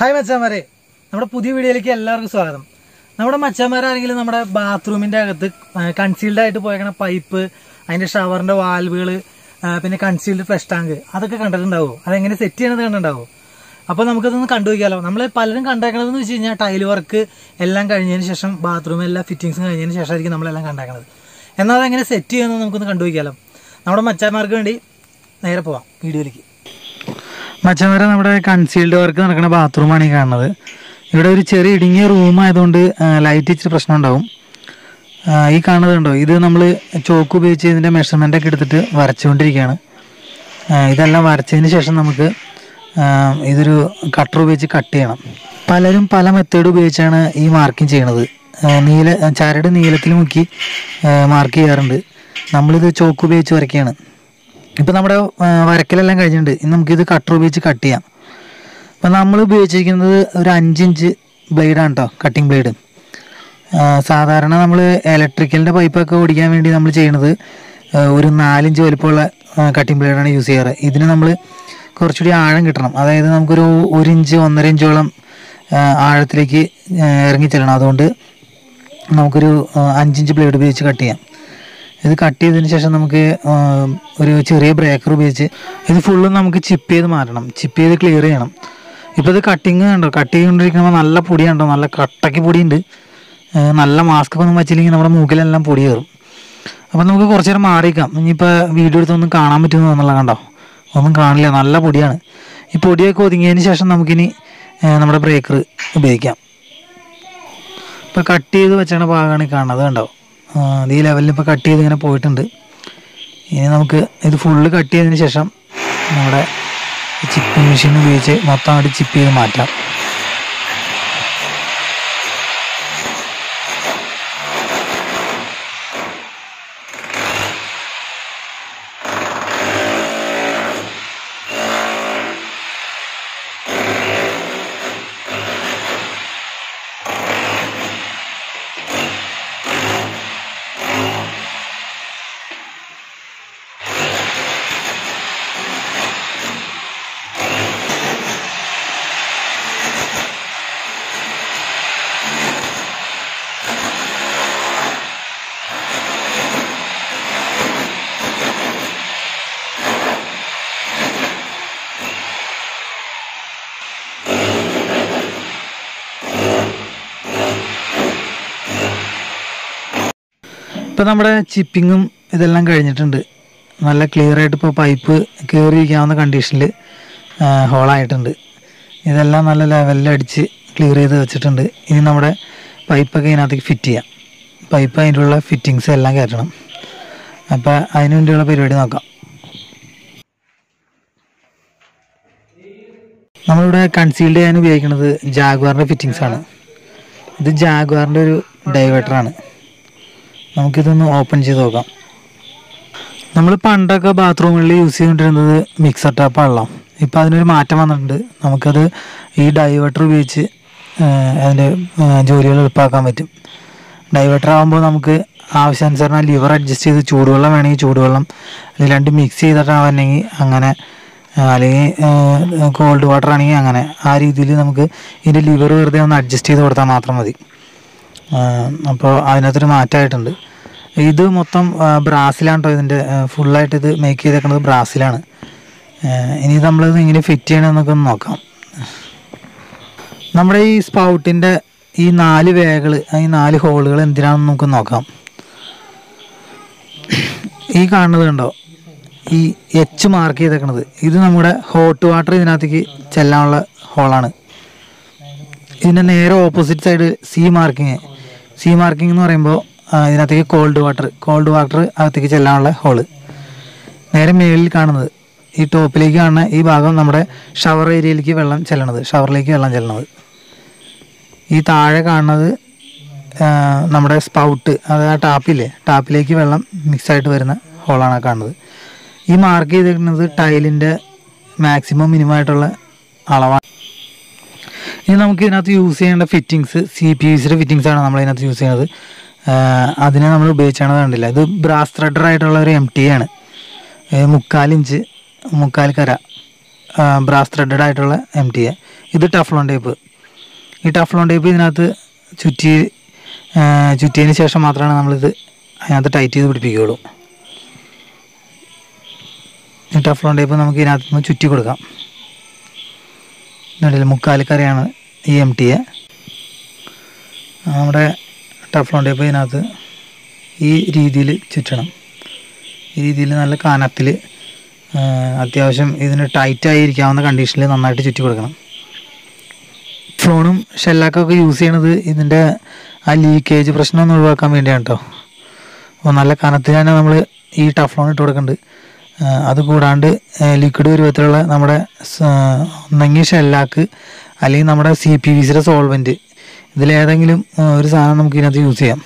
hi മച്ചാമാരെ നമ്മുടെ പുതിയ വീഡിയോയിലേക്ക് എല്ലാവർക്കും സ്വാഗതം നമ്മുടെ മച്ചാമാരാണെങ്കിലും നമ്മുടെ ബാത്റൂമിന്റെ അകത്ത് കൺസീൽഡ് ആയിട്ട് പോയേക്കണ പൈപ്പ് അതിന്റെ ഷവറിന്റെ വാൽവുകൾ പിന്നെ കൺസീൽഡ് ഫ്ലഷ് ടാങ്ക് അതൊക്കെ കണ്ടിട്ടുണ്ടാവോ അതെങ്ങനെ സെറ്റ് ചെയ്യണത് കണ്ടിട്ടുണ്ടാവോ അപ്പോൾ നമുക്കതൊന്ന് കണ്ടു നോക്കിയാലോ നമ്മൾ പലരും കണ്ടേക്കണതെന്ന് വെച്ച് കഴിഞ്ഞാൽ ടൈൽ വർക്ക് എല്ലാം കഴിഞ്ഞതിന് ശേഷം ബാത്റൂം എല്ലാ ഫിറ്റിങ്സും കഴിഞ്ഞതിന് ശേഷമായിരിക്കും നമ്മളെല്ലാം കണ്ടേക്കണത് എന്നാൽ അതെങ്ങനെ സെറ്റ് ചെയ്യുന്നത് നമുക്കൊന്ന് കണ്ടു നോക്കിയാലോ നമ്മുടെ മച്ചാന്മാർക്ക് വേണ്ടി നേരെ പോവാം വീഡിയോയിലേക്ക് മച്ചവരെ നമ്മുടെ കൺസീൽഡ് വർക്ക് നടക്കുന്ന ബാത്റൂമാണ് ഈ കാണുന്നത് ഇവിടെ ഒരു ചെറിയ ഇടുങ്ങിയ റൂം ആയതുകൊണ്ട് ലൈറ്റ് ഇച്ചിരി പ്രശ്നം ഉണ്ടാവും ആ, ഈ കാണുന്നത് കണ്ടോ ഇത് നമ്മൾ ചോക്ക് ഉപയോഗിച്ച് ഇതിൻ്റെ മെഷർമെൻ്റ് ഒക്കെ എടുത്തിട്ട് വരച്ചുകൊണ്ടിരിക്കുകയാണ് ആ, ഇതെല്ലാം വരച്ചതിന് ശേഷം നമുക്ക് ആ, ഇതൊരു കട്ടർ ഉപയോഗിച്ച് കട്ട് ചെയ്യണം പലരും പല മെത്തേഡ് ഉപയോഗിച്ചാണ് ഈ മാർക്കിങ് ചെയ്യണത് ആ, നീല ചരട് നീളത്തിൽ മുക്കി മാർക്ക് ചെയ്യാറുണ്ട് നമ്മളിത് ചോക്ക് ഉപയോഗിച്ച് വരയ്ക്കുകയാണ് ഇപ്പം നമ്മുടെ ആ, വരക്കലെല്ലാം കഴിഞ്ഞിട്ടുണ്ട് ഇനി നമുക്കിത് കട്ടർ ഉപയോഗിച്ച് കട്ട് ചെയ്യാം അപ്പം നമ്മൾ ഉപയോഗിച്ചിരിക്കുന്നത് ഒരു അഞ്ചിഞ്ച് ബ്ലേഡാണ് കേട്ടോ കട്ടിംഗ് ബ്ലേഡ് സാധാരണ നമ്മൾ ഇലക്ട്രിക്കലിൻ്റെ പൈപ്പൊക്കെ ഓടിക്കാൻ വേണ്ടി നമ്മൾ ചെയ്യണത് ആ, ഒരു നാലിഞ്ച് വലിപ്പമുള്ള കട്ടിംഗ് ബ്ലേഡാണ് യൂസ് ചെയ്യാറ് ഇതിന് നമ്മൾ കുറച്ചുകൂടി ആഴം കിട്ടണം അതായത് നമുക്കൊരു ഒരു ഇഞ്ച് ഒന്നര ഇഞ്ചോളം ആ, ആഴത്തിലേക്ക് ആ, ഇറങ്ങി ചെല്ലണം അതുകൊണ്ട് നമുക്കൊരു ആ, അഞ്ചിഞ്ച് ബ്ലേഡ് ഉപയോഗിച്ച് കട്ട് ചെയ്യാം ഇത് കട്ട് ചെയ്തതിന് ശേഷം നമുക്ക് ആ, ഒരു ചെറിയ ബ്രേക്കർ ഉപയോഗിച്ച് ഇത് ഫുള്ളും നമുക്ക് ചിപ്പ് ചെയ്ത് മാറ്റണം ചിപ്പ് ചെയ്ത് ക്ലിയർ ചെയ്യണം ഇപ്പോൾ ഇത് കട്ടിങ് കണ്ടോ കട്ട് ചെയ്തുകൊണ്ടിരിക്കുമ്പോൾ നല്ല പൊടിയുണ്ടോ നല്ല കട്ടയ്ക്ക് പൊടിയുണ്ട് ആ, നല്ല മാസ്ക് ഒന്നും വെച്ചില്ലെങ്കിൽ നമ്മുടെ മൂക്കിലെല്ലാം പൊടി കയറും അപ്പം നമുക്ക് കുറച്ച് നേരം മാറിക്കാം ഇനിയിപ്പോൾ വീഡിയോ എടുത്തൊന്നും കാണാൻ പറ്റുമെന്ന് എന്നുള്ള കണ്ടോ ഒന്നും കാണില്ല നല്ല പൊടിയാണ് ഈ പൊടിയൊക്കെ ഒതുങ്ങിയതിന് ശേഷം നമുക്കിനി ആ, നമ്മുടെ ബ്രേക്കർ ഉപയോഗിക്കാം ഇപ്പോൾ കട്ട് ചെയ്ത് വെച്ചാണ് ഭാഗമാണ് ഈ കാണുന്നത് കണ്ടോ ആ, ഇത് ഈ ലെവലിൽ ഇപ്പോൾ കട്ട് ചെയ്ത് ഇങ്ങനെ പോയിട്ടുണ്ട് ഇനി നമുക്ക് ഇത് ഫുള്ള് കട്ട് ചെയ്തതിന് ശേഷം നമ്മുടെ ചിപ്പിംഗ് മെഷീൻ ഉപയോഗിച്ച് മൊത്തമായിട്ട് ചിപ്പ് ചെയ്ത് മാറ്റാം ഇപ്പം നമ്മുടെ ചിപ്പിങ്ങും ഇതെല്ലാം കഴിഞ്ഞിട്ടുണ്ട് നല്ല ക്ലിയർ ആയിട്ട് ഇപ്പോൾ പൈപ്പ് കയറിയിരിക്കാവുന്ന കണ്ടീഷനിൽ ഹോളായിട്ടുണ്ട് ഇതെല്ലാം നല്ല ലെവലിൽ അടിച്ച് ക്ലിയർ ചെയ്ത് വെച്ചിട്ടുണ്ട് ഇനി നമ്മുടെ പൈപ്പൊക്കെ ഇതിനകത്തേക്ക് ഫിറ്റ് ചെയ്യാം പൈപ്പ് അതിൻ്റെ ഫിറ്റിങ്സ് എല്ലാം കയറ്റണം അപ്പോൾ അതിന് വേണ്ടിയുള്ള പരിപാടി നോക്കാം നമ്മളിവിടെ കൺസീൽഡ് ചെയ്യാൻ ഉപയോഗിക്കുന്നത് ജാഗ്വാറിൻ്റെ ഫിറ്റിങ്സ് ആണ് ഇത് ജാഗ്വാറിൻ്റെ ഒരു ഡൈവേറ്ററാണ് നമുക്കിതൊന്ന് ഓപ്പൺ ചെയ്ത് നോക്കാം നമ്മൾ പണ്ടൊക്കെ ബാത്റൂമുകളിൽ യൂസ് ചെയ്തുകൊണ്ടിരുന്നത് മിക്സർ ടാപ്പാണല്ലോ ഇപ്പം അതിനൊരു മാറ്റം വന്നിട്ടുണ്ട് നമുക്കത് ഈ ഡൈവേർട്ടർ ഉപയോഗിച്ച് ആ, അതിൻ്റെ ആ, ജോലികൾ എളുപ്പമാക്കാൻ പറ്റും ഡൈവേർട്ടർ ആകുമ്പോൾ നമുക്ക് ആവശ്യാനുസരണം ലിവർ അഡ്ജസ്റ്റ് ചെയ്ത് ചൂടുവെള്ളം വേണമെങ്കിൽ ചൂടുവെള്ളം അല്ലെങ്കിൽ രണ്ട് മിക്സ് ചെയ്തിട്ടാണെങ്കിൽ അങ്ങനെ ആ, അല്ലെങ്കിൽ കോൾഡ് വാട്ടർ ആണെങ്കിൽ അങ്ങനെ ആ രീതിയിൽ നമുക്ക് ഇതിൻ്റെ ലിവർ വെറുതെ ഒന്ന് അഡ്ജസ്റ്റ് ചെയ്ത് കൊടുത്താൽ മാത്രം മതി അപ്പോൾ അതിനകത്തൊരു മാറ്റമായിട്ടുണ്ട് ഇത് മൊത്തം ബ്രാസിലാണ് കേട്ടോ ഇതിൻ്റെ ഫുള്ളായിട്ട് ഇത് മേക്ക് ചെയ്തേക്കുന്നത് ബ്രാസിലാണ് ആ, ഇനി നമ്മളിത് എങ്ങനെ ഫിറ്റ് ചെയ്യണമെന്നൊക്കെ ഒന്ന് നോക്കാം നമ്മുടെ ഈ സ്പൗട്ടിൻ്റെ ഈ നാല് വേകൾ ഈ നാല് ഹോളുകൾ എന്തിനാണെന്ന് നമുക്ക് നോക്കാം ഈ കാണുന്നത് കണ്ടോ ഈ എച്ച് മാർക്ക് ചെയ്തേക്കണത് ഇത് നമ്മുടെ ഹോട്ട് വാട്ടർ ഇതിനകത്തേക്ക് ചെല്ലാനുള്ള ഹോളാണ് ഇതിൻ്റെ നേരെ opposite side C marking C marking എന്ന് പറയുമ്പോൾ ആ, ഇതിനകത്തേക്ക് കോൾഡ് വാട്ടർ കോൾഡ് വാട്ടർ അകത്തേക്ക് ചെല്ലാനുള്ള ഹോള് നേരെ മേളിൽ കാണുന്നത് ഈ ടോപ്പിലേക്ക് കാണുന്ന ഈ ഭാഗം നമ്മുടെ ഷവർ ഏരിയയിലേക്ക് വെള്ളം ചെല്ലണത് ഷവറിലേക്ക് വെള്ളം ചെല്ലണത് ഈ താഴെ കാണുന്നത് ആ, നമ്മുടെ സ്പൗട്ട് അത് ആ ടാപ്പില്ലേ ടാപ്പിലേക്ക് വെള്ളം മിക്സ് ആയിട്ട് വരുന്ന ഹോളാണ് ആ കാണുന്നത് ഈ മാർക്ക് ചെയ്തിരിക്കുന്നത് ടൈലിൻ്റെ മാക്സിമം മിനിമം ആയിട്ടുള്ള അളവാണ് ഇനി നമുക്ക് ഇതിനകത്ത് യൂസ് ചെയ്യേണ്ട ഫിറ്റിങ്സ് സി പി യുസിയുടെ ഫിറ്റിങ്സ് ആണ് നമ്മൾ ഇതിനകത്ത് യൂസ് ചെയ്യുന്നത് ആഹ് അതിനെ നമ്മൾ ഉപയോഗിച്ചാണ് കണ്ടില്ല ഇത് ബ്രാസ് ത്രെഡർ ആയിട്ടുള്ള ഒരു എം ടി ആണ് ഏഹ് മുക്കാൽ ഇഞ്ച് മുക്കാൽ കര ബ്രാസ് ത്രെഡഡ് ആയിട്ടുള്ള എം ടി ഇത് ടഫ്ലോൺ ടേപ്പ് ഈ ടഫ്ലോൺ ടേപ്പ് ഇതിനകത്ത് ചുറ്റി ആ, ചുറ്റിയതിന് ശേഷം മാത്രമാണ് നമ്മളിത് അതിനകത്ത് ടൈറ്റ് ചെയ്ത് പിടിപ്പിക്കുകയുള്ളൂ ഈ ടഫ്ലോൺ ടേപ്പ് നമുക്ക് ഇതിനകത്ത് നിന്ന് ചുറ്റി കൊടുക്കാം ഇടയിൽ മുക്കാൽ കറിയാണ് ഈ എം ടിയെ നമ്മുടെ ടഫ്ലോൺ ടേപ്പ് ഇതിനകത്ത് ഈ രീതിയിൽ ചുറ്റണം ഈ രീതിയിൽ നല്ല കാനത്തിൽ അത്യാവശ്യം ഇതിന് ടൈറ്റായി ഇരിക്കാവുന്ന കണ്ടീഷനിൽ നന്നായിട്ട് ചുറ്റി കൊടുക്കണം ഫ്ലോണും ഷെല്ലാക്കൊക്കെ യൂസ് ചെയ്യണത് ഇതിൻ്റെ ആ ലീക്കേജ് പ്രശ്നം ഒന്ന് ഒഴിവാക്കാൻ വേണ്ടിയാണ് കേട്ടോ അപ്പോൾ നല്ല കനത്തിൽ തന്നെ നമ്മൾ ഈ ടഫ്ലോൺ ഇട്ട് കൊടുക്കുന്നുണ്ട് ആ, അത് കൂടാണ്ട് ലിക്വിഡ് രൂപത്തിലുള്ള നമ്മുടെ സ- ഒന്നെങ്കിൽ ഷെല്ലാക്ക് അല്ലെങ്കിൽ നമ്മുടെ സി പി വി സിയുടെ സോൾവെൻറ്റ് ഇതിലേതെങ്കിലും ആ, ഒരു സാധനം നമുക്ക് ഇതിനകത്ത് യൂസ് ചെയ്യാം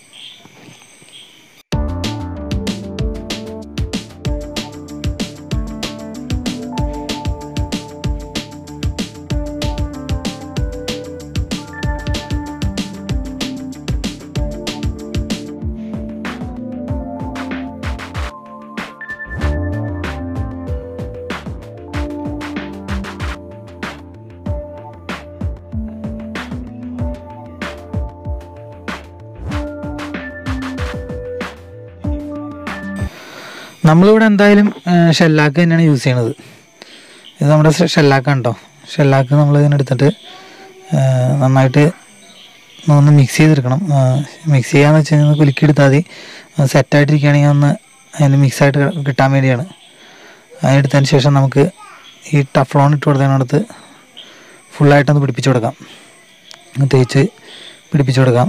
നമ്മളിവിടെ എന്തായാലും ഷെല്ലാക്ക് തന്നെയാണ് യൂസ് ചെയ്യണത് ഇത് നമ്മുടെ ഷെല്ലാക്കാണ് കേട്ടോ ഷെല്ലാക്ക് നമ്മൾ ഇതിനെടുത്തിട്ട് ആ, നന്നായിട്ട് ഒന്ന് മിക്സ് ചെയ്തെടുക്കണം മിക്സ് ചെയ്യാന്ന് വെച്ച് കഴിഞ്ഞാൽ കുലുക്കി എടുത്താൽ മതി സെറ്റായിട്ടിരിക്കുകയാണെങ്കിൽ ഒന്ന് അതിന് മിക്സായിട്ട് കിട്ടാൻ വേണ്ടിയാണ് അതിനെടുത്തതിന് ശേഷം നമുക്ക് ഈ ടഫ്ലോൺ ഇട്ട് കൊടുത്തതിനടുത്ത് ഫുള്ളായിട്ടൊന്ന് പിടിപ്പിച്ച് കൊടുക്കാം തേച്ച് പിടിപ്പിച്ച് കൊടുക്കാം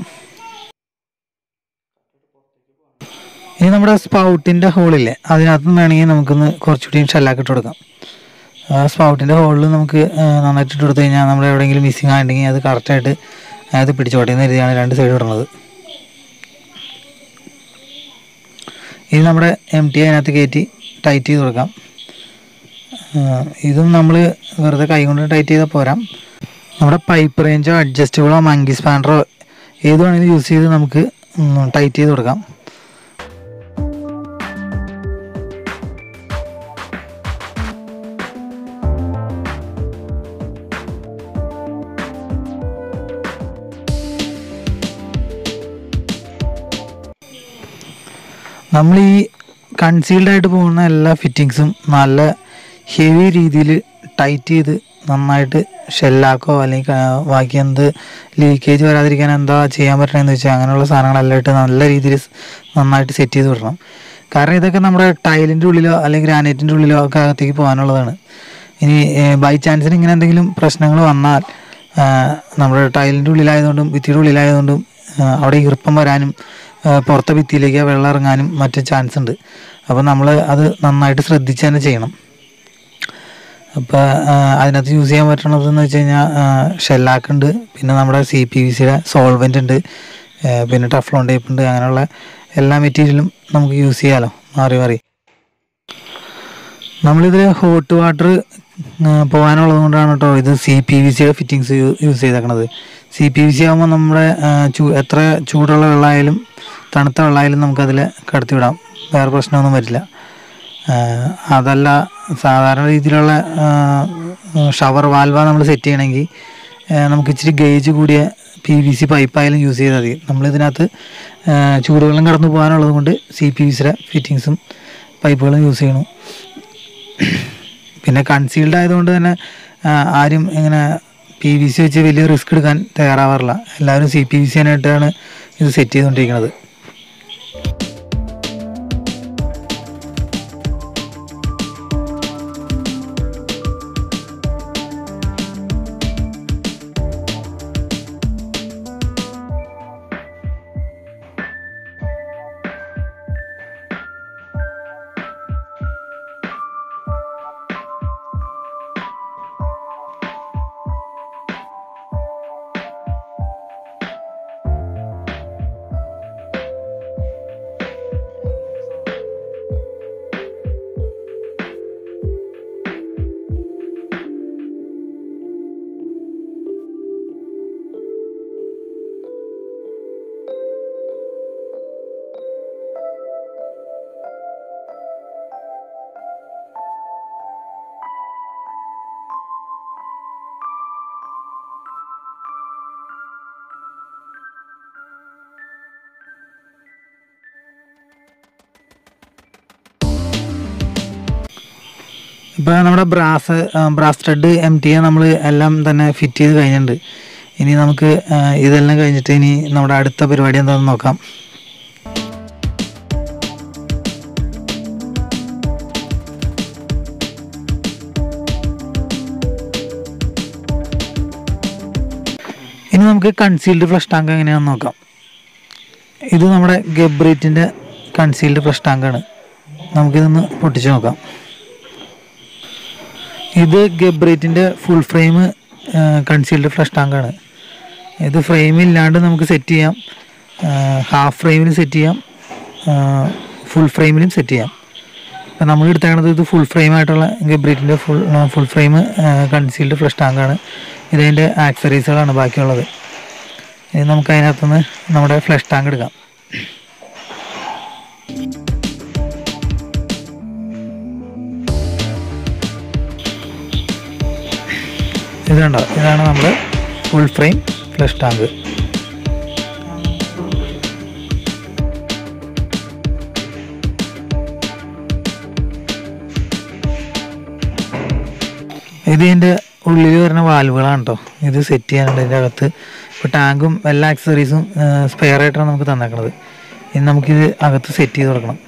ഇനി നമ്മുടെ സ്പൗട്ടിൻ്റെ ഹോളില്ലേ അതിനകത്ത് വേണമെങ്കിൽ നമുക്കൊന്ന് കുറച്ചുകൂടി ഷെല്ലാക്കി ഇട്ട് കൊടുക്കാം ആ സ്പൗട്ടിൻ്റെ ഹോളിൽ നമുക്ക് ആ, നന്നായിട്ട് ഇട്ട് കൊടുത്തു കഴിഞ്ഞാൽ നമ്മുടെ എവിടെയെങ്കിലും മിസ്സിങ് ആയിട്ടുണ്ടെങ്കിൽ അത് കറക്റ്റായിട്ട് അതിനകത്ത് പിടിച്ചോട്ടെ എന്ന് കരുതിയാണ് രണ്ട് സൈഡ് ഇടുന്നത് ഇനി നമ്മുടെ എം ടി അതിനകത്ത് കയറ്റി ടൈറ്റ് ചെയ്ത് കൊടുക്കാം ആ, ഇതും നമ്മൾ വെറുതെ കൈ കൊണ്ട് ടൈറ്റ് ചെയ്താൽ പോരാ നമ്മുടെ പൈപ്പ് റേഞ്ചോ അഡ്ജസ്റ്റബിളോ മങ്കി സ്പാൻഡറോ ഏത് വേണമെങ്കിലും യൂസ് ചെയ്ത് നമുക്ക് ടൈറ്റ് ചെയ്ത് കൊടുക്കാം നമ്മൾ ഈ കൺസീൽഡ് ആയിട്ട് പോകുന്ന എല്ലാ ഫിറ്റിങ്സും നല്ല ഹെവി രീതിയിൽ ടൈറ്റ് ചെയ്ത് നന്നായിട്ട് ഷെല്ലാക്കോ അല്ലെങ്കിൽ ക- ബാക്കി എന്ത് ലീക്കേജ് വരാതിരിക്കാൻ എന്താ ചെയ്യാൻ പറ്റണമെന്ന് വെച്ചാൽ അങ്ങനെയുള്ള സാധനങ്ങളെല്ലാം ഇട്ട് നല്ല രീതിയിൽ സ് നന്നായിട്ട് സെറ്റ് ചെയ്ത് വിടണം കാരണം ഇതൊക്കെ നമ്മുടെ ടൈലിൻ്റെ ഉള്ളിലോ അല്ലെങ്കിൽ ഗ്രാനൈറ്റിൻ്റെ ഉള്ളിലോ ഒക്കെ അകത്തേക്ക് പോകാനുള്ളതാണ് ഇനി ബൈ ചാൻസിന് ഇങ്ങനെ എന്തെങ്കിലും പ്രശ്നങ്ങൾ വന്നാൽ ആ, നമ്മുടെ ടൈലിൻ്റെ ഉള്ളിലായതുകൊണ്ടും ഭിത്തിയുടെ ഉള്ളിലായതുകൊണ്ടും ആ, അവിടെ ഈർപ്പം വരാനും ആ, പുറത്തെ ഭിത്തിയിലേക്ക് വെള്ളം ഇറങ്ങാനും മറ്റു ചാൻസ് ഉണ്ട് അപ്പോൾ നമ്മൾ അത് നന്നായിട്ട് ശ്രദ്ധിച്ച് തന്നെ ചെയ്യണം അപ്പോൾ അതിനകത്ത് യൂസ് ചെയ്യാൻ പറ്റണതെന്ന് വെച്ച് കഴിഞ്ഞാൽ ഷെല്ലാക്ക് ഉണ്ട് പിന്നെ നമ്മുടെ സി പി വി സിയുടെ സോൾവെൻ്റ് ഉണ്ട് ആ, പിന്നെ ടഫ്ലോൺ ടേപ്പ് ഉണ്ട് അങ്ങനെയുള്ള എല്ലാ മെറ്റീരിയലും നമുക്ക് യൂസ് ചെയ്യാമല്ലോ മാറി മാറി നമ്മളിതിൽ ഹോട്ട് വാട്ടർ പോകാനുള്ളത് കൊണ്ടാണ് കേട്ടോ ഇത് സി പി വി സിയുടെ ഫിറ്റിങ്സ് യൂസ് ചെയ്തേക്കണത് സി പി വി സി ആകുമ്പോൾ നമ്മുടെ ആ, ചൂ എത്ര ചൂടുള്ള വെള്ളമായാലും തണുത്ത വെള്ളമായാലും നമുക്കതിൽ കടത്തിവിടാം വേറെ പ്രശ്നമൊന്നും വരില്ല ആ, അതല്ല സാധാരണ രീതിയിലുള്ള ഷവർ വാൽവ നമ്മൾ സെറ്റ് ചെയ്യണമെങ്കിൽ ആ, നമുക്ക് ഇച്ചിരി ഗേജ് കൂടിയ പി വി സി പൈപ്പായാലും യൂസ് ചെയ്താൽ മതി നമ്മളിതിനകത്ത് ആ, ചൂടുവെള്ളം കടന്നു പോകാനുള്ളത് കൊണ്ട് സി പി വി സിയുടെ ഫിറ്റിങ്സും പൈപ്പുകളും യൂസ് ചെയ്യണം പിന്നെ കൺസീൽഡ് ആയതുകൊണ്ട് തന്നെ ആ, ആരും ഇങ്ങനെ പി വി സി വെച്ച് വലിയ റിസ്ക് എടുക്കാൻ തയ്യാറാവാറില്ല എല്ലാവരും സി പി വി സി ആയിട്ടാണ് ഇത് സെറ്റ് ചെയ്തുകൊണ്ടിരിക്കുന്നത് ഇപ്പോൾ നമ്മുടെ brass brass thread M T A നമ്മൾ എല്ലാം തന്നെ ഫിറ്റ് ചെയ്ത് കഴിഞ്ഞിട്ടുണ്ട് ഇനി നമുക്ക് ആ, ഇതെല്ലാം കഴിഞ്ഞിട്ട് ഇനി നമ്മുടെ അടുത്ത പരിപാടി എന്താണെന്ന് നോക്കാം ഇനി നമുക്ക് കൺസീൽഡ് ഫ്ലഷ് ടാങ്ക് എങ്ങനെയാണെന്ന് നോക്കാം ഇത് നമ്മുടെ ഗബ്രീറ്റിൻ്റെ കൺസീൽഡ് ഫ്ലഷ് ടാങ്കാണ് നമുക്കിതൊന്ന് പൊട്ടിച്ച് നോക്കാം ഇത് ഗബ്രീറ്റിൻ്റെ ഫുൾ ഫ്രെയിം കൺസീൽഡ് ഫ്ലഷ് ടാങ്കാണ് ഇത് ഫ്രെയിം ഇല്ലാണ്ട് നമുക്ക് സെറ്റ് ചെയ്യാം ഹാഫ് ഫ്രെയിമിൽ സെറ്റ് ചെയ്യാം ഫുൾ ഫ്രെയിമിലും സെറ്റ് ചെയ്യാം അപ്പം നമ്മൾ എടുത്തേക്കണത് ഇത് ഫുൾ ഫ്രെയിം ആയിട്ടുള്ള ഗബ്രീറ്റിൻ്റെ full full frame concealed flush ടാങ്കാണ് ഇതിൻ്റെ ആക്സറീസുകളാണ് ബാക്കിയുള്ളത് ഇനി നമുക്ക് അതിനകത്തുനിന്ന് നമ്മുടെ ഫ്ലഷ് ടാങ്ക് എടുക്കാം ഇത് കണ്ടോ ഇതാണ് നമ്മുടെ ഫുൾ ഫ്രെയിം ഫ്ലഷ് ടാങ്ക് ഇത് ഇതിൻ്റെ ഉള്ളിൽ വരുന്ന വാൽവുകളാണ് കേട്ടോ ഇത് സെറ്റ് ചെയ്യാനുണ്ട് ഇതിൻ്റെ അകത്ത് ഇപ്പോൾ ടാങ്കും എല്ലാ ആക്സസറീസും സ്പെയർ ആയിട്ടാണ് നമുക്ക് തന്നേക്കണത് ഇനി നമുക്കിത് അകത്ത് സെറ്റ് ചെയ്ത് കൊടുക്കണം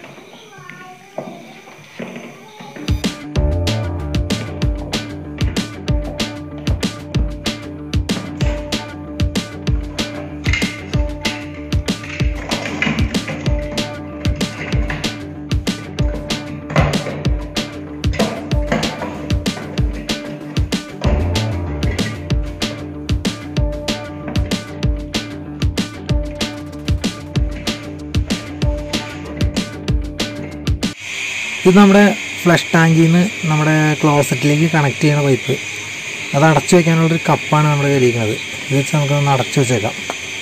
ഇത് നമ്മുടെ ഫ്ലഷ് ടാങ്കിൽ നിന്ന് നമ്മുടെ ക്ലോസറ്റിലേക്ക് കണക്ട് ചെയ്യുന്ന പൈപ്പ് അത് അടച്ചു വെക്കാനുള്ളൊരു കപ്പാണ് നമ്മുടെ കയ്യിലിരിക്കുന്നത് ഇത് വെച്ച് നമുക്കൊന്ന് അടച്ചു വെച്ചേക്കാം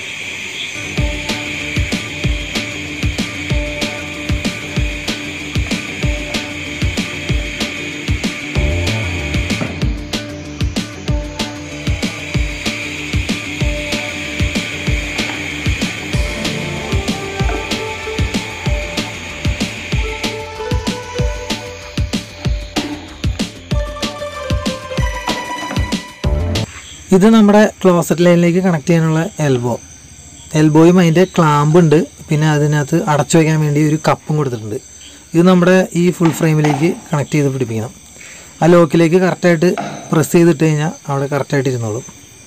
ഇത് നമ്മുടെ ക്ലോസറ്റ് ലൈനിലേക്ക് കണക്ട് ചെയ്യാനുള്ള എൽബോ എൽബോയും അതിൻ്റെ ക്ലാമ്പ് ഉണ്ട് പിന്നെ അതിനകത്ത് അടച്ചു വയ്ക്കാൻ വേണ്ടി ഒരു കപ്പും കൊടുത്തിട്ടുണ്ട് ഇത് നമ്മുടെ ഈ ഫുൾ ഫ്രെയിമിലേക്ക് കണക്ട് ചെയ്ത് പിടിപ്പിക്കണം ആ ലോക്കിലേക്ക് കറക്റ്റായിട്ട് പ്രസ് ചെയ്തിട്ട് കഴിഞ്ഞാൽ അവിടെ കറക്റ്റായിട്ട് ഇരുന്നോളും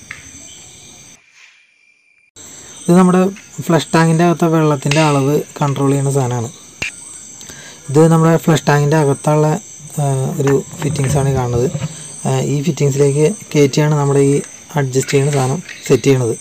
ഇത് നമ്മുടെ ഫ്ലഷ് ടാങ്കിൻ്റെ അകത്തെ വെള്ളത്തിൻ്റെ അളവ് കൺട്രോൾ ചെയ്യുന്ന സാധനമാണ് ഇത് നമ്മുടെ ഫ്ലഷ് ടാങ്കിൻ്റെ അകത്തുള്ള ആ, ഒരു ഫിറ്റിങ്സ് ആണ് ഈ കാണുന്നത് ആ, ഈ ഫിറ്റിങ്സിലേക്ക് കയറ്റിയാണ് നമ്മുടെ ഈ അഡ്ജസ്റ്റ് ചെയ്യുന്ന സാധനം സെറ്റ് ചെയ്യണത്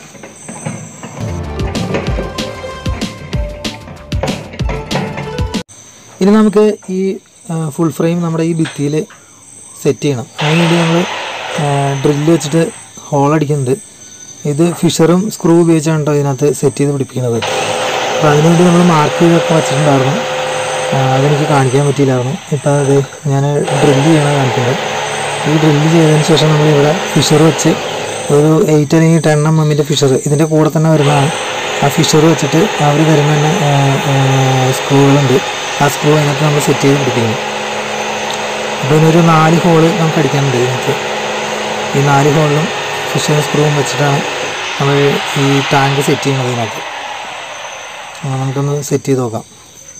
ഇനി നമുക്ക് ഈ ഫുൾ ഫ്രെയിം നമ്മുടെ ഈ ഭിത്തിയിൽ സെറ്റ് ചെയ്യണം അതിനുവേണ്ടി നമ്മൾ ഡ്രില്ല് വെച്ചിട്ട് ഹോൾ അടിക്കുന്നുണ്ട് ഇത് ഫിഷറും സ്ക്രൂ ഉപയോഗിച്ചാണ് കേട്ടോ ഇതിനകത്ത് സെറ്റ് ചെയ്ത് പിടിപ്പിക്കുന്നത് അപ്പോൾ അതിനുവേണ്ടി നമ്മൾ മാർക്ക് ചെയ്തൊക്കെ വെച്ചിട്ടുണ്ടായിരുന്നു ആ, അതെനിക്ക് കാണിക്കാൻ പറ്റിയില്ലായിരുന്നു ഇപ്പോൾ അത് ഞാൻ ഡ്രില്ല് ചെയ്യണം കാണിക്കുന്നത് ഈ ഡ്രില്ല് ചെയ്തതിന് ശേഷം നമ്മൾ ഇവിടെ ഫിഷർ വെച്ച് ഒരു എയ്റ്റ് അല്ലെങ്കിൽ ടെൻ എം എമ്മിൻ്റെ ഫിഷർ ഇതിൻ്റെ കൂടെ തന്നെ വരുന്നതാണ് ആ ഫിഷർ വെച്ചിട്ട് അവർ തരുന്ന തന്നെ സ്ക്രൂകളുണ്ട് ആ സ്ക്രൂ അതിനകത്ത് നമ്മൾ സെറ്റ് ചെയ്ത് പിടിപ്പിക്കുന്നു അപ്പോൾ ഇതിനൊരു നാല് ഹോള് നമുക്ക് അടിക്കാനുണ്ട് ഇതിനകത്ത് ഈ നാല് ഹോളിലും ഫിഷർ സ്ക്രൂവും വെച്ചിട്ടാണ് നമ്മൾ ഈ ടാങ്ക് സെറ്റ് ചെയ്യുന്നത് ഇതിനകത്ത് ആ, നമുക്കൊന്ന് സെറ്റ് ചെയ്ത് നോക്കാം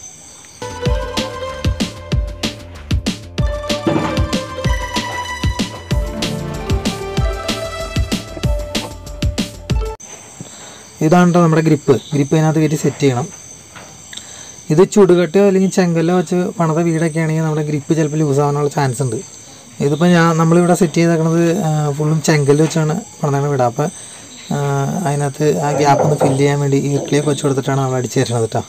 ഇതാണ് കേട്ടോ നമ്മുടെ ഗ്രിപ്പ് ഗ്രിപ്പ് അതിനകത്ത് കയറ്റി സെറ്റ് ചെയ്യണം ഇത് ചുടുകട്ടോ അല്ലെങ്കിൽ ചെങ്കല്ലോ വെച്ച് പണിത വീടൊക്കെ ആണെങ്കിൽ നമ്മുടെ ഗ്രിപ്പ് ചിലപ്പോൾ ലൂസ് ആവാനുള്ള ചാൻസ് ഉണ്ട് ഇതിപ്പോൾ ഞാൻ നമ്മളിവിടെ സെറ്റ് ചെയ്തേക്കണത് ഫുള്ളും ചെങ്കല്ല് വെച്ചാണ് പണിതാണ് വീട് അപ്പോൾ അതിനകത്ത് ആ ഗ്യാപ്പ് ഒന്ന് ഫില്ല് ചെയ്യാൻ വേണ്ടി ഈർക്കിളിയൊക്കെ വെച്ച് കൊടുത്തിട്ടാണ് നമ്മൾ അടിച്ചു തരുന്നത് കേട്ടോ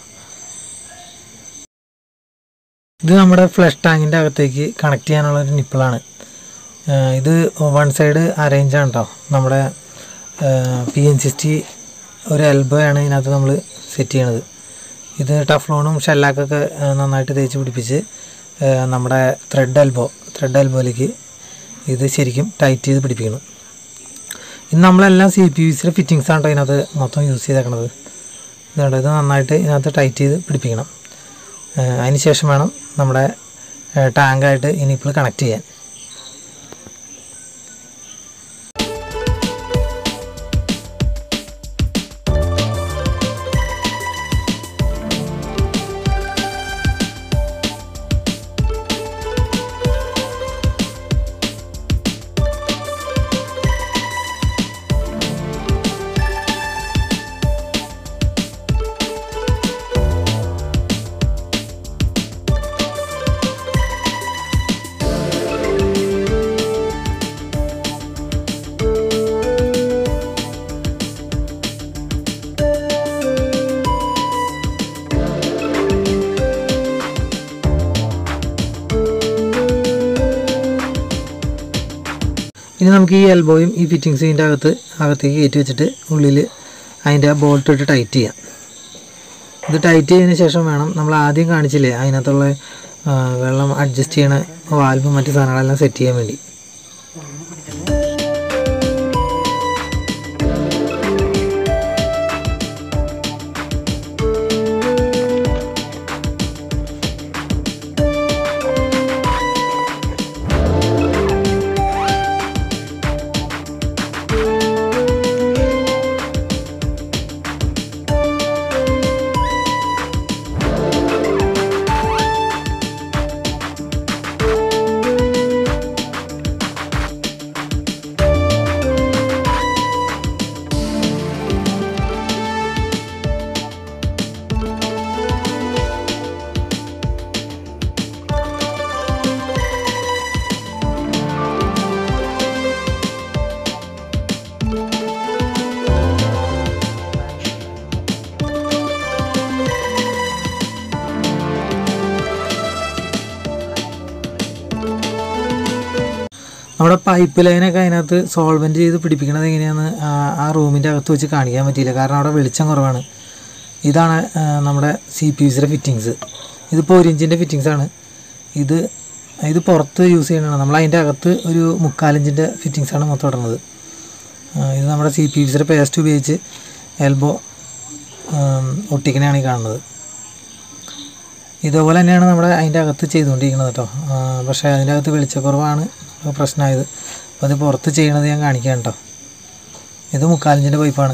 ഇത് നമ്മുടെ ഫ്ലഷ് ടാങ്കിൻ്റെ അകത്തേക്ക് കണക്ട് ചെയ്യാനുള്ള ഒരു നിപ്പിളാണ് ഇത് വൺ സൈഡ് അറേഞ്ച് ആണ് കേട്ടോ നമ്മുടെ പി എൻ സിക്സ്റ്റി ഒരു എൽബോ ആണ് ഇതിനകത്ത് നമ്മൾ സെറ്റ് ചെയ്യണത് ഇത് ടഫ്ലോണും ഷെല്ലാക്കൊക്കെ നന്നായിട്ട് തേച്ച് പിടിപ്പിച്ച് ആ, നമ്മുടെ ത്രെഡ് എൽബോ ത്രെഡ് എൽബോയിലേക്ക് ഇത് ശരിക്കും ടൈറ്റ് ചെയ്ത് പിടിപ്പിക്കണം ഇന്ന് നമ്മളെല്ലാം സി പി യു സിയുടെ ഫിറ്റിങ്സ് ആണ് കേട്ടോ ഇതിനകത്ത് മൊത്തം യൂസ് ചെയ്തേക്കണത് ഇതുണ്ട് ഇത് നന്നായിട്ട് ഇതിനകത്ത് ടൈറ്റ് ചെയ്ത് പിടിപ്പിക്കണം അതിന് ശേഷം വേണം നമ്മുടെ ടാങ്കായിട്ട് ഇനിയിപ്പോൾ കണക്ട് ചെയ്യാൻ ഇനി നമുക്ക് ഈ എൽബോയും ഈ ഫിറ്റിങ്സും ഇതിൻ്റെ അകത്ത് അകത്തേക്ക് കയറ്റി വെച്ചിട്ട് ഉള്ളിൽ അതിൻ്റെ ബോൾട്ട് ഇട്ട് ടൈറ്റ് ചെയ്യാം ഇത് ടൈറ്റ് ചെയ്തതിന് ശേഷം വേണം നമ്മൾ ആദ്യം കാണിച്ചില്ലേ അതിനകത്തുള്ള ആ, വെള്ളം അഡ്ജസ്റ്റ് ചെയ്യണ വാൽവും മറ്റു സാധനങ്ങളെല്ലാം സെറ്റ് ചെയ്യാൻ വേണ്ടി നമ്മുടെ പൈപ്പ് ലൈനൊക്കെ അതിനകത്ത് സോൾവെൻറ്റ് ചെയ്ത് പിടിപ്പിക്കണത് എങ്ങനെയാണെന്ന് ആ- ആ റൂമിൻ്റെ അകത്ത് വെച്ച് കാണിക്കാൻ പറ്റിയില്ല കാരണം അവിടെ വെളിച്ചം കുറവാണ് ഇതാണ് ആ, നമ്മുടെ സി പി യുസിയുടെ ഫിറ്റിങ്സ് ഇതിപ്പോൾ ഒരു ഇഞ്ചിൻ്റെ ഫിറ്റിങ്സ് ആണ് ഇത് ഇത് പുറത്ത് യൂസ് ചെയ്യണതാണ് നമ്മൾ അതിൻ്റെ അകത്ത് ഒരു മുക്കാലിഞ്ചിൻ്റെ ഫിറ്റിങ്സ് ആണ് മൊത്തം ഇടുന്നത് ആ, ഇത് നമ്മുടെ സി പി യുസിയുടെ പേസ്റ്റ് ഉപയോഗിച്ച് എൽബോ ഒട്ടിക്കണയാണ് ഈ കാണുന്നത് ഇതേപോലെ തന്നെയാണ് നമ്മുടെ അതിൻ്റെ അകത്ത് ചെയ്തുകൊണ്ടിരിക്കുന്നത് കേട്ടോ ആ, പക്ഷേ അതിൻ്റെ അകത്ത് വെളിച്ചക്കുറവാണ് പ്രശ്നമായത് അപ്പോൾ അത് പുറത്ത് ചെയ്യണത് ഞാൻ കാണിക്കാം കേട്ടോ ഇത് മുക്കാലിഞ്ചിൻ്റെ പൈപ്പാണ്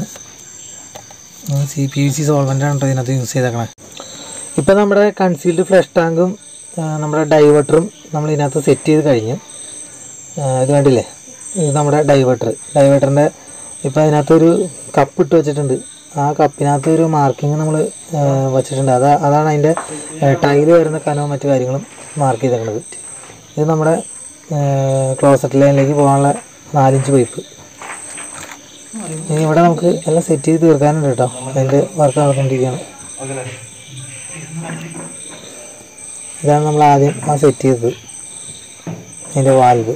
സി പി യു സി സോൾവൻ്റാണ് കേട്ടോ ഇതിനകത്ത് യൂസ് ചെയ്തേക്കണേ ഇപ്പം നമ്മുടെ കൺസീൽഡ് ഫ്ലഷ് ടാങ്കും ആ, നമ്മുടെ ഡൈവേർട്ടറും നമ്മൾ ഇതിനകത്ത് സെറ്റ് ചെയ്ത് കഴിഞ്ഞു ആ, ഇത് കണ്ടില്ലേ ഇത് നമ്മുടെ ഡൈവേർട്ടർ ഡൈവേർട്ടറിൻ്റെ ഇപ്പം അതിനകത്തൊരു കപ്പ് ഇട്ട് വെച്ചിട്ടുണ്ട് ആ കപ്പിനകത്ത് ഒരു മാർക്കിങ് നമ്മൾ വെച്ചിട്ടുണ്ട് അതാ അതാണ് അതിൻ്റെ ടൈല് വരുന്ന കനവും മറ്റു കാര്യങ്ങളും മാർക്ക് ചെയ്തേക്കുന്നത് ഇത് നമ്മുടെ ക്ലോസറ്റ് ലൈനിലേക്ക് പോകാനുള്ള നാലിഞ്ച് പൈപ്പ് ഇനി ഇവിടെ നമുക്ക് എല്ലാം സെറ്റ് ചെയ്ത് തീർക്കാനുണ്ട് കേട്ടോ അതിൻ്റെ വർക്ക് നടന്നുകൊണ്ടിരിക്കുകയാണ് ഇതാണ് നമ്മൾ ആദ്യം ആ സെറ്റ് ചെയ്തത് അതിൻ്റെ വാൽവ്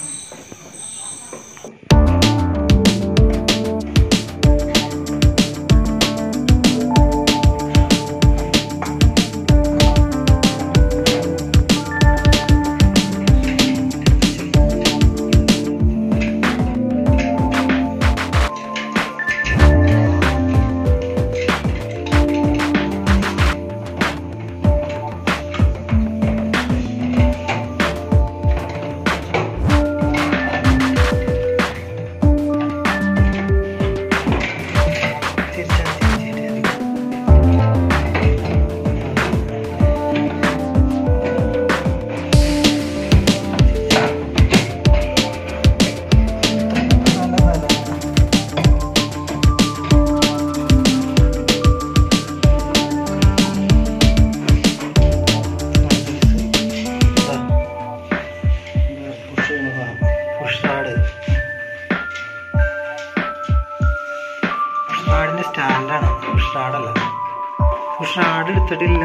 ഉഷാട് ഉഷാടിന്റെ സ്റ്റാൻഡാണ് ഉഷാടല്ല ഉഷാട് എടുത്തിട്ടില്ല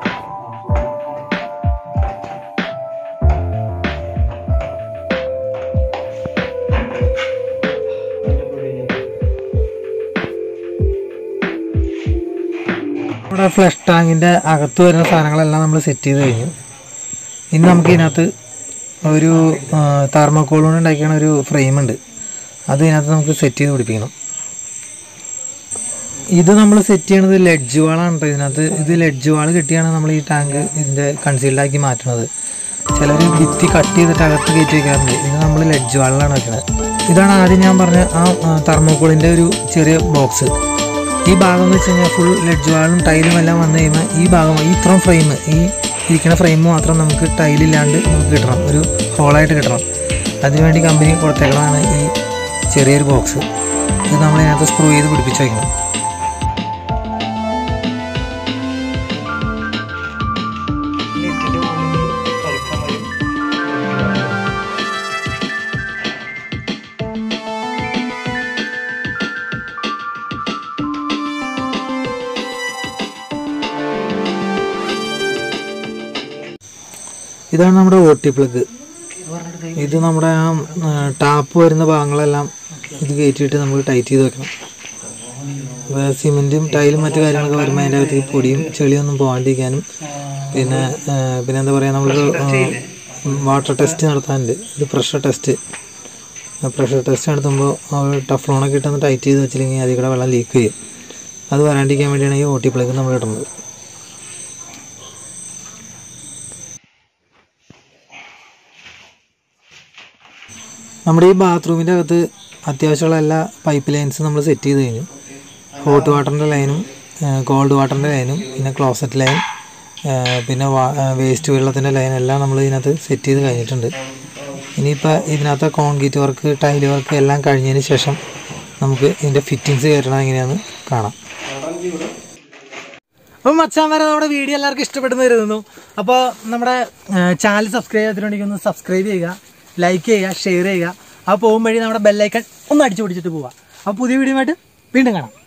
നമ്മുടെ ഫ്ലഷ് ടാങ്കിൻ്റെ അകത്ത് വരുന്ന സാധനങ്ങളെല്ലാം നമ്മൾ സെറ്റ് ചെയ്ത് കഴിഞ്ഞു ഇനി നമുക്ക് ഇതിനകത്ത് ഒരു തെർമോക്കോൾ കൊണ്ട് ഉണ്ടാക്കിയ ഒരു ഫ്രെയിം ഉണ്ട് അത് ഇതിനകത്ത് നമുക്ക് സെറ്റ് ചെയ്ത് പിടിപ്പിക്കണം ഇത് നമ്മൾ സെറ്റ് ചെയ്യണത് ലെഡ്ജ് വാളാണ് കേട്ടോ ഇതിനകത്ത് ഇത് ലെഡ്ജ് വാൾ കെട്ടിയാണ് നമ്മൾ ഈ ടാങ്ക് ഇതിൻ്റെ കൺസീൽഡാക്കി മാറ്റുന്നത് ചിലർ ഭിത്തി കട്ട് ചെയ്തിട്ട് അകത്ത് കയറ്റി വെക്കാറുണ്ട് ഇത് നമ്മൾ ലെഡ്ജ് വാളിലാണ് വെക്കുന്നത് ഇതാണ് ആദ്യം ഞാൻ പറഞ്ഞ ആ തെർമോക്കോളിൻ്റെ ഒരു ചെറിയ ബോക്സ് ഈ ഭാഗം എന്ന് വെച്ച് കഴിഞ്ഞാൽ ഫുൾ ലെഡ്ജ് വാളും ടൈലും എല്ലാം വന്നു കഴിയുമ്പോൾ ഈ ഭാഗം ഈ ഇത്രയും ഫ്രെയിം ഈ ഇരിക്കുന്ന ഫ്രെയിം മാത്രം നമുക്ക് ടൈലില്ലാണ്ട് നമുക്ക് കിട്ടണം ഒരു ഹോളായിട്ട് കിട്ടണം അതിനുവേണ്ടി കമ്പനി കൊടുത്തേക്കുന്നതാണ് ഈ ചെറിയൊരു ബോക്സ് ഇത് നമ്മൾ ഇതിനകത്ത് സ്ക്രൂ ചെയ്ത് പിടിപ്പിച്ച് വയ്ക്കണം ഇതാണ് നമ്മുടെ ഓട്ടി പ്ലഗ് ഇത് നമ്മുടെ ആ ടാപ്പ് വരുന്ന ഭാഗങ്ങളെല്ലാം ഇത് കയറ്റിയിട്ട് നമുക്ക് ടൈറ്റ് ചെയ്ത് വെക്കണം അപ്പോൾ സിമെൻറ്റും ടൈലും മറ്റു കാര്യങ്ങളൊക്കെ വരുമ്പോൾ അതിൻ്റെ അകത്ത് ഈ പൊടിയും ചെളിയൊന്നും പോകാണ്ടിരിക്കാനും പിന്നെ ആ, പിന്നെ എന്താ പറയുക നമ്മളൊരു വാട്ടർ ടെസ്റ്റ് നടത്താനുണ്ട് ഒരു പ്രഷർ ടെസ്റ്റ് പ്രഷർ ടെസ്റ്റ് നടത്തുമ്പോൾ ടഫ്ലോണൊക്കെ ഇട്ടൊന്ന് ടൈറ്റ് ചെയ്ത് വെച്ചില്ലെങ്കിൽ അതിൽ കൂടെ വെള്ളം ലീക്ക് ചെയ്യും അത് വരാണ്ടിരിക്കാൻ വേണ്ടിയാണ് ഈ ഓട്ടി പ്ലഗ് നമ്മൾ ഇടുന്നത് നമ്മുടെ ഈ ബാത്റൂമിൻ്റെ അകത്ത് അത്യാവശ്യമുള്ള എല്ലാ പൈപ്പ് ലൈൻസും നമ്മൾ സെറ്റ് ചെയ്ത് കഴിഞ്ഞു ഹോട്ട് വാട്ടറിൻ്റെ ലൈനും കോൾഡ് വാട്ടറിൻ്റെ ലൈനും പിന്നെ ക്ലോസറ്റ് ലൈൻ പിന്നെ വേസ്റ്റ് വെള്ളത്തിൻ്റെ ലൈൻ എല്ലാം നമ്മൾ ഇതിനകത്ത് സെറ്റ് ചെയ്ത് കഴിഞ്ഞിട്ടുണ്ട് ഇനിയിപ്പോൾ ഇതിനകത്ത് കോൺക്രീറ്റ് വർക്ക് ടൈല് വർക്ക് എല്ലാം കഴിഞ്ഞതിന് ശേഷം നമുക്ക് ഇതിൻ്റെ ഫിറ്റിങ്സ് കയറ്റണം എങ്ങനെയാണെന്ന് കാണാം അപ്പം മച്ചാൻ വരെ നമ്മുടെ വീഡിയോ എല്ലാവർക്കും ഇഷ്ടപ്പെടുന്നു കരുതുന്നു അപ്പോൾ നമ്മുടെ ചാനൽ സബ്സ്ക്രൈബ് ചെയ്തിട്ടുണ്ടെങ്കിൽ ഒന്ന് സബ്സ്ക്രൈബ് ചെയ്യുക ലൈക്ക് ചെയ്യുക ഷെയർ ചെയ്യുക അപ്പോൾ പോകും വഴി നമ്മുടെ ബെല്ലൈക്കൺ ഒന്ന് അടിച്ചു പിടിച്ചിട്ട് പോവുക അപ്പോൾ പുതിയ വീഡിയോ ആയിട്ട് വീണ്ടും കാണാം